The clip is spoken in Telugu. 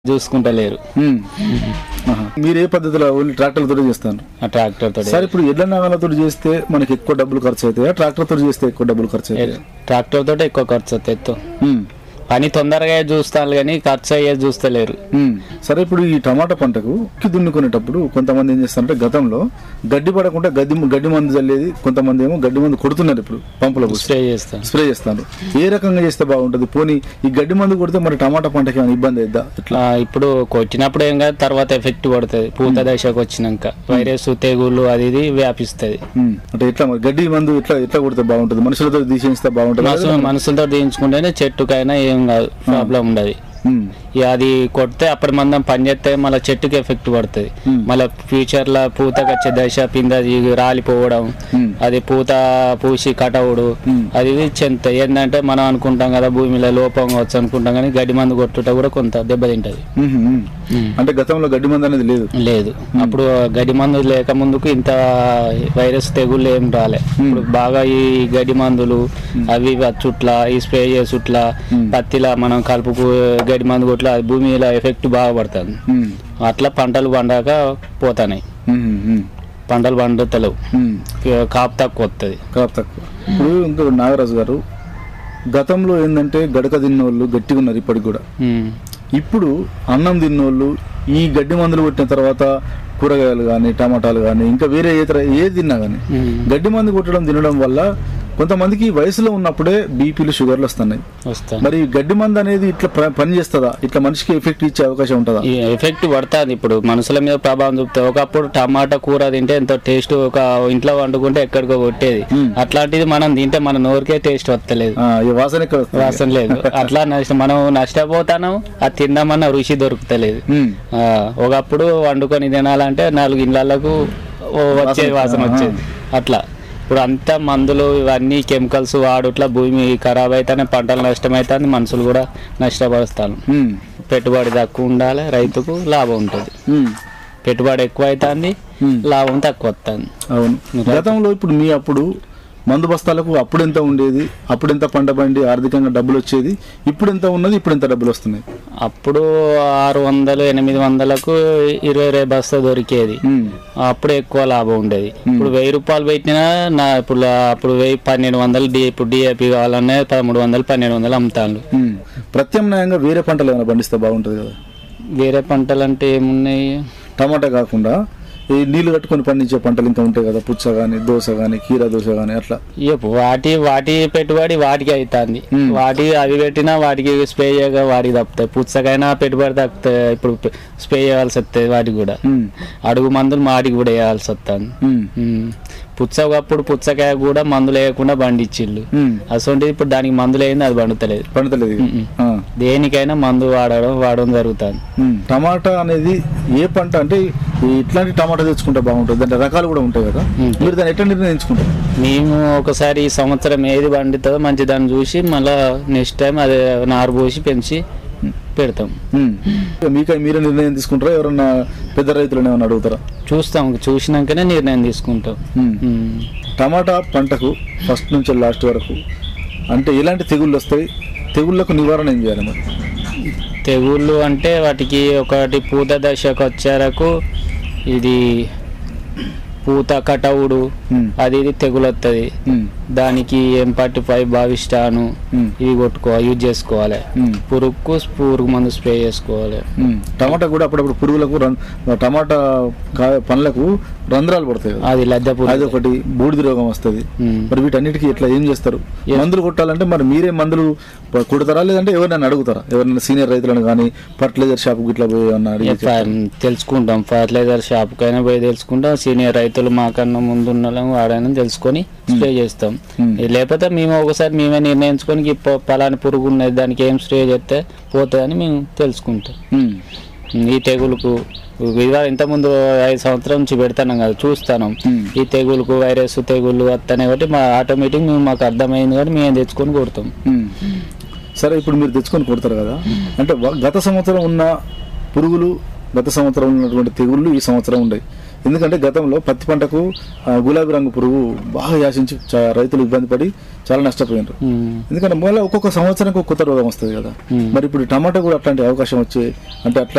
చూసుకుంటలేరు ఉమ్. ఆహా. మీరు ఏ పద్ధతిలో ఓన్లీ ట్రాక్టర్ తోటి చేస్తాను ఆ ట్రాక్టర్ తోటి సార్ ఇప్పుడు ఎడ్ల నాగలతో చేస్తే మనకి ఎక్కువ డబ్బులు ఖర్చు అవుతాయా ట్రాక్టర్ తోటి చేస్తే ఎక్కువ డబ్బులు ఖర్చు అవుతాయా ట్రాక్టర్ తోటి ఎక్కువ ఖర్చు అవుతుంది ఎత్తు ఉమ్. పని తొందరగా చూస్తాను కానీ ఖర్చు అయ్యేది చూస్తలేరు ఉమ్. సరే ఇప్పుడు ఈ టమాటా పంటకు ఉక్కి దున్నుకునేటప్పుడు కొంతమంది ఏం చేస్తారంటే గతంలో గడ్డి పడకుండా గడ్డి గడ్డి మందు చల్లేది కొంతమంది ఏమో గడ్డి మందు కొడుతున్నారు ఇప్పుడు పంపులో పోసి. స్ప్రే చేస్తాను స్ప్రే చేస్తాను ఏ రకంగా చేస్తే బాగుంటుంది పోనీ ఈ గడ్డి మందు కొడితే మరి టమాటా పంటకి ఏమైనా ఇబ్బంది అయిద్దా ఎట్లా ఆ, ఇప్పుడు కొట్టినప్పుడు ఏం కాదు తర్వాత ఎఫెక్ట్ పడుతుంది పూత దశకు వచ్చినాక వైరస్ తెగుళ్ళు అది ఇది వ్యాపిస్తుంది ఉమ్. అంటే ఎట్లా మరి గడ్డి మందు ఎట్లా ఎట్లా కొడితే బాగుంటుంది మనుషులతో తీసేస్తే బాగుంటుంది మనసు మనసులతో దించుకుంటేనే చెట్టుకైనా ఏం కాదు ప్రాబ్లం ఉండదు ఉమ్. ఇక అది కొడితే అప్పటి మందం పని చేస్తే మళ్ళీ చెట్టుకి ఎఫెక్ట్ పడుతుంది Hmm. మళ్ళీ ఫ్యూచర్ లో పూతకి వచ్చే దశ పింద ఇది రాలిపోవడం Hmm. అది పూత పూసి కటవుడు Hmm. అది ఇది చెంత ఏంటంటే మనం అనుకుంటాం కదా భూమిలో లోపం వచ్చు అనుకుంటాం కానీ గడ్డి మందు కొట్టుట కూడా కొంత దెబ్బతింటది ఉమ్, ఉమ్. అంటే గతంలో గడ్డి మందు అనేది లేదు లేదు అప్పుడు గడ్డి మందు లేక ముందుకు ఇంత వైరస్ తెగుళ్ళు ఏం రాలే ఇప్పుడు బాగా ఈ గడ్డి మందులు అవి ఇవి చుట్ల ఈ స్ప్రే చేసుట్ల పత్తిలా మనం కలుపుకు గడ్డి మందు కొట్ల అది భూమిలో ఎఫెక్ట్ బాగా పడుతుంది ఉమ్. అట్లా పంటలు పండాక పోతాయి ఉమ్, ఉమ్. పంటలు పండుతలేవు ఉమ్. కాపు తక్కువ వస్తుంది కాపు తక్కువ ఇప్పుడు ఇంకా నాగరాజు గారు గతంలో ఏంటంటే గడక తిన్నోళ్ళు గట్టిగా ఉన్నారు ఇప్పటికి కూడా ఇప్పుడు అన్నం తిన్నోళ్ళు ఈ గడ్డి మందులు కొట్టిన తర్వాత కూరగాయలు కానీ టమాటాలు కానీ ఇంకా వేరే ఇతర ఏది తిన్నా కానీ గడ్డి మందు కొట్టడం తినడం వల్ల కొంతమందికి వయసులో ఉన్నప్పుడే బీపీలు షుగర్లు వస్తున్నాయి వస్తాయి మరి ఈ గడ్డి మందు అనేది ఇట్లా ప్ర- పని చేస్తుందా ఇట్లా మనిషికి ఎఫెక్ట్ ఇచ్చే అవకాశం ఉంటుందా ఈ ఎఫెక్ట్ పడుతుంది ఇప్పుడు మనుషుల మీద ప్రభావం చూపుతుంది ఒకప్పుడు టమాటా కూర తింటే ఎంతో టేస్ట్ ఒక ఇంట్లో వండుకుంటే ఎక్కడికో కొట్టేది అట్లాంటిది మనం తింటే మన నోరుకే టేస్ట్ వస్తలేదు ఆ, ఈ వాసన ఎక్కడ వస్తుంది? వాసన లేదు అట్లా నష్టం మనం నష్టపోతాను అది తిందామన్న రుచి దొరుకుతలేదు ఉమ్. ఆ, ఒకప్పుడు వండుకొని తినాలంటే నాలుగు ఇళ్ళకు వచ్చేది వాసన వచ్చేది అట్లా ఇప్పుడు అంతా మందులు ఇవన్నీ కెమికల్స్ వాడుట్లా భూమి ఖరాబ్ అయితేనే పంటలు నష్టమవుతుంది మనుషులు కూడా నష్టపరుస్తాను ఉమ్. పెట్టుబడి తక్కువ ఉండాలి రైతుకు లాభం ఉంటుంది ఉమ్. పెట్టుబడి ఎక్కువ అవుతుంది Hmm. లాభం తక్కువ వస్తుంది అవును గతంలో ఇప్పుడు మీ అప్పుడు మందు బస్తాలకు అప్పుడు ఎంత ఉండేది అప్పుడు ఎంత పంట పండి ఆర్థికంగా డబ్బులు వచ్చేది ఇప్పుడు ఎంత ఉన్నది ఇప్పుడు ఎంత డబ్బులు వస్తున్నాయి అప్పుడు ఆరు వందలు ఎనిమిది వందలకు ఇరవై ఇరవై బస్తా దొరికేది ఉమ్. అప్పుడు ఎక్కువ లాభం ఉండేది ఇప్పుడు వెయ్యి రూపాయలు పెట్టినా నా ఇప్పుడు లా- అప్పుడు వెయ్యి పన్నెండు వందలు డి ఇప్పుడు డిఏపి కావాలనే పదమూడు వందలు పన్నెండు వందలు అమ్ముతాను ఉమ్. ప్రత్యామ్నాయంగా వేరే పంటలు ఏమైనా పండిస్తే బాగుంటుంది కదా వేరే పంటలు అంటే ఏమున్నాయి టమాటా కాకుండా ఈ నీళ్లు కట్టుకొని పండించే పంటలు ఇంకా ఉంటాయి కదా పుచ్చ కానీ దోశ కానీ కీరా దోశ కానీ అట్లా ఇక వాటి వాటి పెట్టుబడి వాటికి అవుతుంది వాటి అవి పెట్టినా వాటికి స్ప్రే చేయగా వాటికి తప్పుతాయి పుచ్చకైనా పెట్టుబడి తప్పుతాయి ఇప్పుడు స్ప్రే చేయాల్సి వస్తుంది వాటికి కూడా ఉమ్. అడుగు మందులు వాటికి కూడా వేయాల్సి వస్తుంది ఉమ్. పుచ్చ ఒకప్పుడు పుచ్చకాయ కూడా మందులు వేయకుండా పండించిళ్ళు ఉమ్. అసలు ఇప్పుడు దానికి మందులు వేయింది అది పండుతలేదు పండుతలేదు ఇక. ఆ. దేనికైనా మందు వాడడం వాడడం జరుగుతుంది ఉమ్. టమాటా అనేది ఏ పంట అంటే ఈ ఇట్లాంటి టమాటా తెచ్చుకుంటే బాగుంటుంది దాంట్లో రకాలు కూడా ఉంటాయి కదా ఉమ్. మీరు దాన్ని ఎట్లా నిర్ణయించుకుంటారు మేము ఒకసారి ఈ సంవత్సరం ఏది పండుతుందో మంచి దాన్ని చూసి మళ్ళా నెక్స్ట్ టైం అదే నారు పోసి పెంచి పెడతాం ఉమ్. మీకు మీరే నిర్ణయం తీసుకుంటారా ఎవరన్నా పెద్ద రైతులను ఏమైనా అడుగుతారా చూస్తాం చూసినాకనే నిర్ణయం తీసుకుంటాం ఉమ్. ఉమ్. టమాటా పంటకు ఫస్ట్ నుంచి లాస్ట్ వరకు అంటే ఎలాంటి తెగుళ్ళు వస్తాయి తెగుళ్ళకు నివారణ ఏం చేయాలి మరి తెగుళ్ళు అంటే వాటికి ఒకటి పూత దశకు వచ్చేరకు ఇది పూత కటవుడు ఉమ్. అది ఇది తెగులు వస్తుంది ఉమ్. దానికి ఎంపటి ఫైవ్ బావిస్టాను ఉమ్. ఇవి కొట్టుకోవాలి యూజ్ చేసుకోవాలి ఉమ్. పురుగుకు పురుగు మందు స్ప్రే చేసుకోవాలి ఉమ్. టమాటా కూడా అప్పుడప్పుడు పురుగులకు రం- టమాటా కాయ పండ్లకు రంధ్రాలు పడతాయి కదా అది లద్దె అది పురుగు ఒకటి బూడిద రోగం వస్తుంది ఉమ్. మరి వీటన్నిటికీ ఎట్లా ఏం చేస్తారు మందులు కొట్టాలంటే మరి మీరే మందులు ప- కొడతారా లేదంటే ఎవరినైనా అడుగుతారా ఎవరైనా సీనియర్ రైతులను కానీ ఫర్టిలైజర్ షాప్ ఇట్లా పోయి ఏమన్నా అడిగి ఎప్ప- తెలుసుకుంటాం ఫర్టిలైజర్ షాప్ కైనా పోయి తెలుసుకుంటాం సీనియర్ రైతులు మాకన్నా ముందు ఉన్న వాళ్ళని వాడని తెలుసుకొని స్ప్రే చేస్తాం Hmm. లేకపోతే మేము ఒకసారి మేమే నిర్ణయించుకొని ఈ ప- పలాని పురుగు ఉన్నది దానికి ఏం స్ప్రే చేస్తే పోతుందని మేము తెలుసుకుంటాం ఉమ్. ఈ తెగులుకు ఇవాళ ఇంతకుముందు ఐదు సంవత్సరాల నుంచి పెడతాను కదా చూస్తాను Hmm. ఈ తెగులుకు వైరస్ తెగులు వస్తాయి కాబట్టి మా ఆటోమేటిక్ మేము మాకు అర్థమైంది కాబట్టి మేము తెచ్చుకొని కొడతాం ఉమ్. సరే ఇప్పుడు మీరు తెచ్చుకొని కొడతారు కదా అంటే వ- గత సంవత్సరం ఉన్న పురుగులు గత సంవత్సరం ఉన్నటువంటి తెగుళ్ళు ఈ సంవత్సరం ఉన్నాయి ఎందుకంటే గతంలో పత్తి పంటకు ఆ, గులాబీ రంగు పురుగు బాగా యాసించి చా- రైతులు ఇబ్బంది పడి చాలా నష్టపోయినారు ఉమ్. ఎందుకంటే మళ్ళీ ఒక్కొక్క సంవత్సరానికి ఒక కొత్త రోగం వస్తుంది కదా Hmm. మరి ఇప్పుడు టమాటా కూడా అట్లాంటి అవకాశం వచ్చే అంటే అట్లా